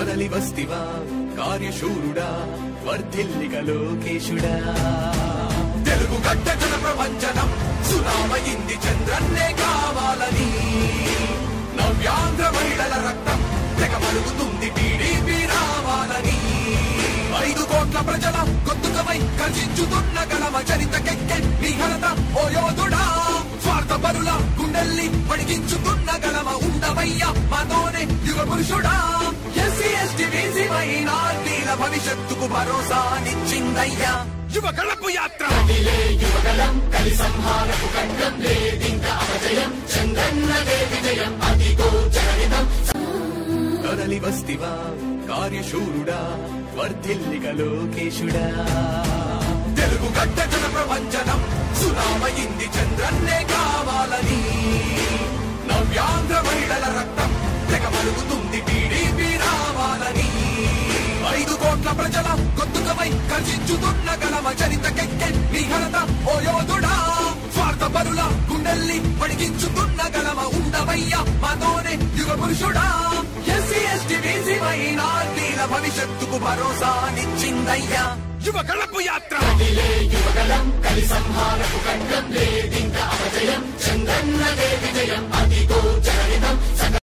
కదలి వస్తివా కార్యశూరుడా వర్ధిల్లిక లోకేశుడా తెలుగు గడ్డ జన ప్రపంచనం సునామయింది చంద్రన్నే కావాలని నవ్యాంధ్ర మహిళల రక్తం తెగ మరుగుతుంది టీడీపీ రావాలని ఐదు కోట్ల ప్రజల గొంతుకమై గర్జించుతున్న గలమ చరితకెక్కె నీ ఘనత ఓ యోధుడా స్వార్థ పరుల గుండెల్ని పడిగించుతున్న గలమ ఉండవయ్యా మాతోనే యుగ పురుషుడా ఎస్సీ ఎస్టీ బీసీ మైనార్టీల భవిష్యత్తుకు భరోసానిచ్చిందయ్యా యువ కళపు యాత్ర కదలి వస్తివా కార్యశూరుడా వర్ధిల్లిక లోకేశుడా తెలుగు గడ్డ జన ప్రపంచనం సునామయింది చంద్రన్నే కావాలని నవ్యాంధ్ర మహిళల రక్తం తెగ మరుగుతుంది టీడీపీ రావాలని ఐదు కోట్ల ప్రజల గొంతుకమై గర్జించుతున్న గలమ చరితకెక్కె నీ ఘనత ఓ యోధుడా స్వార్థ పరుల గుండెల్ని పడిగించుతున్న గలమ ఉండవయ్యా మాతోనే యుగ పురుషుడా ఎస్సీ ఎస్టీ బీసీ మైనార్టీల భవిష్యత్తుకు భరోసానిచ్చిందయ్యా యువ కళపు యాత్ర